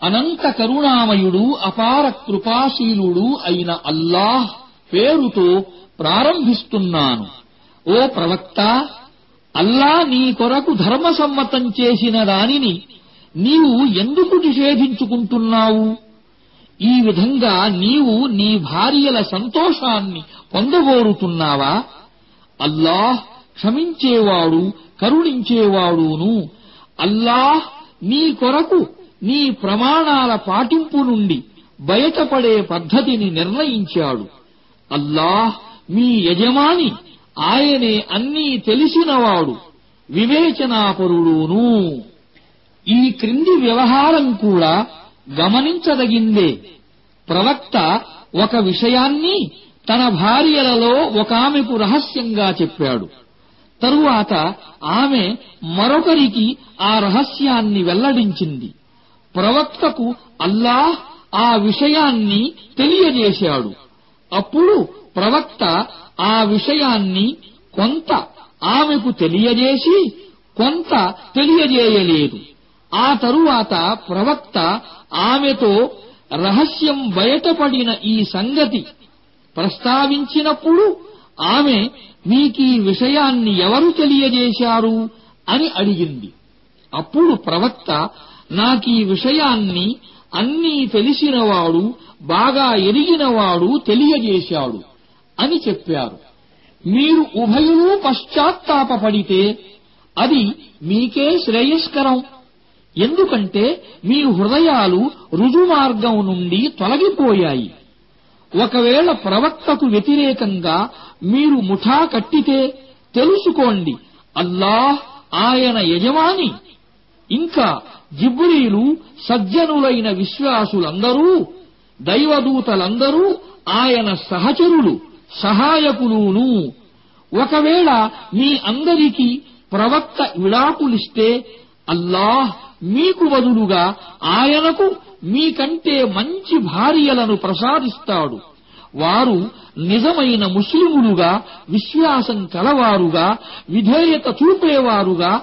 అనంత కరుణామయుడు అపార కృపాశీలుడు అయిన అల్లాహ్ పేరుతో ప్రారంభిస్తున్నాను ఓ ప్రవక్త అల్లా నీ కొరకు ధర్మసమ్మతం చేసిన దానిని నీవు ఎందుకు నిషేధించుకుంటున్నావు ఈ విధంగా నీవు నీ భార్యల సంతోషాన్ని పొందగోరుతున్నావా అల్లాహ్ క్షమించేవాడు కరుణించేవాడును అల్లాహ్ నీ కొరకు నీ ప్రమాణాల పాటింపు నుండి బయటపడే పద్ధతిని నిర్ణయించాడు అల్లాహ్ మీ యజమాని ఆయనే అన్నీ తెలిసినవాడు వివేచనాపరుడును ఈ క్రింది వ్యవహారం కూడా గమనించదగిందే ప్రవక్త ఒక విషయాన్ని తన భార్యలలో ఒకామెకు రహస్యంగా చెప్పాడు తరువాత ఆమె మరొకరికి ఆ రహస్యాన్ని వెల్లడించింది ప్రవక్తకు అల్లాహ్ ఆ విషయాన్ని తెలియజేశాడు అప్పుడు ప్రవక్త ఆ విషయాన్ని కొంత ఆమెకు తెలియజేసి కొంత తెలియజేయలేదు ఆ తరువాత ప్రవక్త ఆమెతో రహస్యం బయటపడిన ఈ సంగతి ప్రస్తావించినప్పుడు ఆమె మీకీ విషయాన్ని ఎవరు తెలియజేశారు అని అడిగింది అప్పుడు ప్రవక్త నాకీ విషయాన్ని అన్నీ తెలిసినవాడు బాగా ఎరిగినవాడు తెలియజేశాడు అని చెప్పారు మీరు ఉభయులు పశ్చాత్తాపడితే అది మీకే శ్రేయస్కరం ఎందుకంటే మీ హృదయాలు రుజుమార్గం నుండి తొలగిపోయాయి ఒకవేళ ప్రవక్తకు వ్యతిరేకంగా మీరు ముఠా కట్టితే తెలుసుకోండి అల్లాహ్ ఆయన యజమాని ఇంకా జిబ్రీలు సజ్జనులైన విశ్వాసులందరూ దైవదూతలందరూ ఆయన సహచరులు సహాయకులును ఒకవేళ మీ అందరికీ ప్రవక్త విడాకులిస్తే అల్లాహ్ మీకు బదులుగా ఆయనకు మీకంటే మంచి భార్యలను ప్రసాదిస్తాడు వారు నిజమైన ముస్లిములుగా విశ్వాసం కలవారుగా విధేయత చూపేవారుగా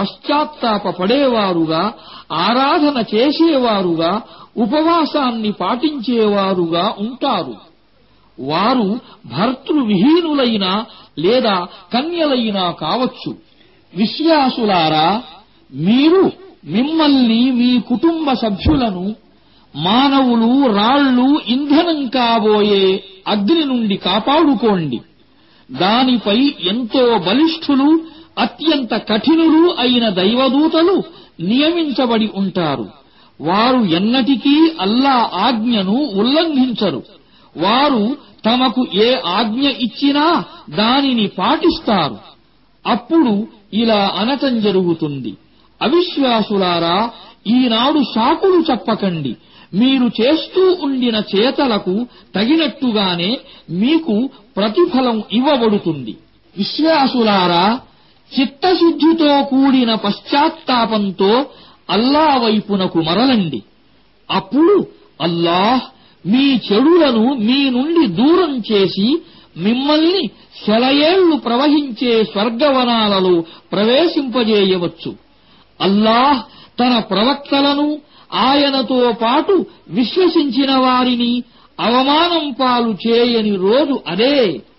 పశ్చాత్తాపడేవారుగా ఆరాధన చేసేవారుగా ఉపవాసాన్ని పాటించేవారుగా ఉంటారు వారు భర్తృవిహీనులైన లేదా కన్యలైనా కావచ్చు విశ్వాసులారా మీరు మిమ్మల్ని మీ కుటుంబ సభ్యులను మానవులు రాళ్లు ఇంధనం కాబోయే అగ్ని నుండి కాపాడుకోండి దానిపై ఎంతో బలిష్ఠులు అత్యంత కఠినులు అయిన దైవదూతలు నియమించబడి ఉంటారు వారు ఎన్నటికీ అల్లా ఆజ్ఞను ఉల్లంఘించరు వారు తమకు ఏ ఆజ్ఞ ఇచ్చినా దానిని పాటిస్తారు అప్పుడు ఇలా అనటం జరుగుతుంది అవిశ్వాసులారా ఈనాడు సాకులు చెప్పకండి మీరు చేస్తూ ఉండిన చేతలకు తగినట్టుగానే మీకు ప్రతిఫలం ఇవ్వబడుతుంది విశ్వాసులారా చిత్తశుద్ధితో కూడిన పశ్చాత్తాపంతో అల్లా వైపునకు మరలండి అప్పుడు అల్లాహ్ మీ చెడులను మీ నుండి దూరం చేసి మిమ్మల్ని శలయేళ్లు ప్రవహించే స్వర్గవనాలలో ప్రవేశింపజేయవచ్చు అల్లాహ్ తన ప్రవక్తలను ఆయనతో పాటు విశ్వసించిన వారిని అవమానం పాలు చేయని రోజు అదే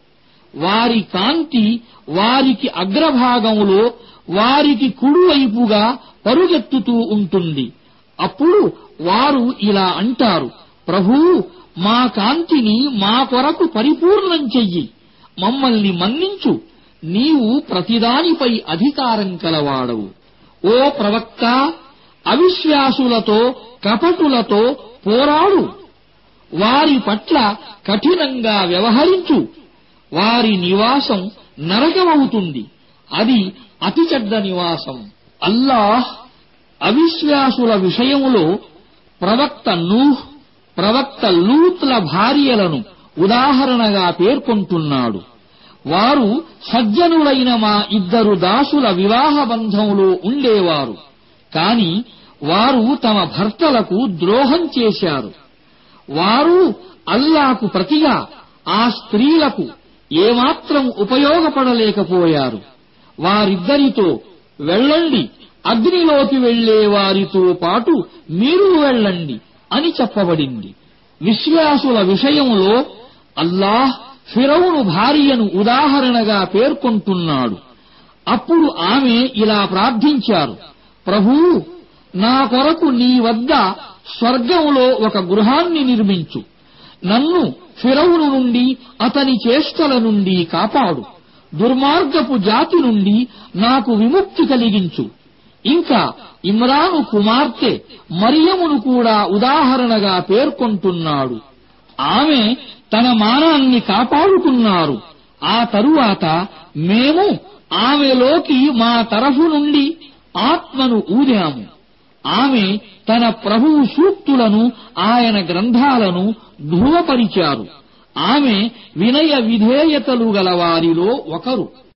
వారి కాంతి వారికి అగ్రభాగంలో వారికి కుడివైపుగా పరుగెత్తుతూ ఉంటుంది అప్పుడు వారు ఇలా అంటారు ప్రభూ మా కాంతిని మా కొరకు పరిపూర్ణం చెయ్యి మమ్మల్ని మన్నించు నీవు ప్రతిదానిపై అధికారం కలవాడవు ఓ ప్రవక్త అవిశ్వాసులతో కపటులతో పోరాడు వారి పట్ల కఠినంగా వ్యవహరించు వారి నివాసం నరకమవుతుంది అది అతి చెడ్డ నివాసం అల్లాహ్ అవిశ్వాసుల విషయములో ప్రవక్త నూహ్ ప్రవక్త లూత్ల భార్యలను ఉదాహరణగా పేర్కొంటున్నాడు వారు సజ్జనులైన మా ఇద్దరు దాసుల వివాహ బంధంలో ఉండేవారు కాని వారు తమ భర్తలకు ద్రోహం చేశారు వారు అల్లాకు ప్రతిగా ఆ స్త్రీలకు ఏమాత్రం ఉపయోగపడలేకపోయారు వారిద్దరితో వెళ్ళండి అగ్నిలోకి వెళ్లే వారితో పాటు మీరు వెళ్ళండి అని చెప్పబడింది విశ్వాసుల విషయంలో అల్లాహ్ ఫిరౌను భార్యను ఉదాహరణగా పేర్కొంటున్నాడు అప్పుడు ఆమె ఇలా ప్రార్థించారు ప్రభూ నా కొరకు నీ వద్ద స్వర్గంలో ఒక గృహాన్ని నిర్మించు నన్ను ఫిరౌను నుండి అతని చేష్టల నుండి కాపాడు దుర్మార్గపు జాతి నుండి నాకు విముక్తి కలిగించు ఇంకా ఇమ్రాను కుమార్తె మరియమును కూడా ఉదాహరణగా పేర్కొంటున్నాడు ఆమె తన మానాన్ని కాపాడుకున్నారు ఆ తరువాత మేము ఆమెలోకి మా తరఫు నుండి ఆత్మను ఊదాము ఆమె తన ప్రభువు సూక్తులను ఆయన గ్రంథాలను ధృవపరిచారు ఆమె వినయ విధేయతలు గల వారిలో ఒకరు